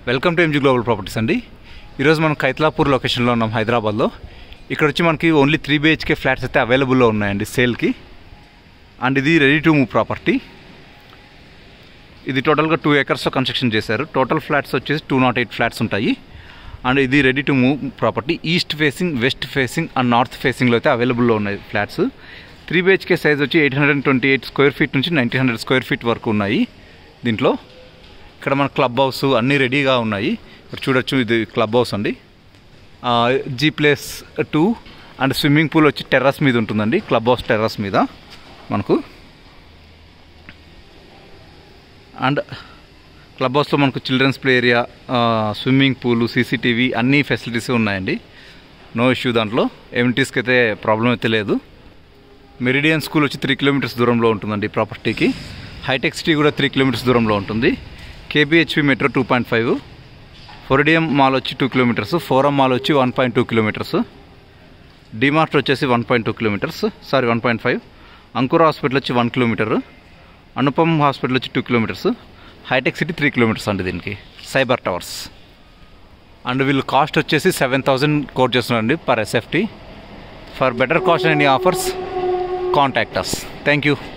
welcome to MG global properties అండి ఈరోజు మనం కైతలాపూర్ లొకేషన్లో ఉన్నాం హైదరాబాద్లో ఇక్కడ వచ్చి మనకి ఓన్లీ త్రీ బిహెచ్కే ఫ్లాట్స్ అయితే అవైలబుల్లో ఉన్నాయండి సేల్కి అండ్ ఇది రెడీ టు మూవ్ ప్రాపర్టీ ఇది టోటల్గా టూ ఏకర్స్లో కన్స్ట్రక్షన్ చేశారు టోటల్ ఫ్లాట్స్ వచ్చేసి టూ నాట్ ఎయిట్ ఫ్లాట్స్ ఉంటాయి అండ్ ఇది ready to move property east facing west facing and north ఫేసింగ్లో అయితే అవైలబుల్లో ఉన్నాయి ఫ్లాట్స్ త్రీ బిహెచ్కే సైజ్ వచ్చి eight hundred twenty eight square feet నుంచి నైన్టీన్ హండ్రెడ్ స్క్వేర్ ఫీట్ వరకు ఉన్నాయి దీంట్లో ఇక్కడ మన క్లబ్ హౌస్ అన్నీ రెడీగా ఉన్నాయి ఇక్కడ చూడొచ్చు ఇది క్లబ్ హౌస్ అండి G plus two and swimming pool వచ్చి టెర్రస్ మీద ఉంటుందండి క్లబ్ హౌస్ టెర్రస్ మీద మనకు అండ్ క్లబ్ హౌస్లో మనకు children's play area swimming pool CCTV అన్ని ఫెసిలిటీస్ ఉన్నాయండి నో ఇష్యూ దాంట్లో ఎమ్యూనిటీస్కి అయితే ప్రాబ్లం అయితే లేదు మెరిడియన్ స్కూల్ వచ్చి త్రీ కిలోమీటర్స్ దూరంలో ఉంటుందండి ప్రాపర్టీకి హైటెక్ సిటీ కూడా త్రీ కిలోమీటర్స్ దూరంలో ఉంటుంది KBHP metro two point five ఫొరిడియం మాల్ వచ్చి టూ కిలోమీటర్స్ ఫోరం మాల్ వచ్చి one point two kilometres DMart వచ్చేసి one point two kilometres sorry one point five Ankura hospital వచ్చి వన్ కిలోమీటర్ అనుపమ్ హాస్పిటల్ వచ్చి two kilometres hitech city three kilometres అండి దీనికి cyber towers and వీళ్ళు cost వచ్చేసి seven thousand quote చేస్తున్నారండి per SFT for better cost and any offers contact us thank you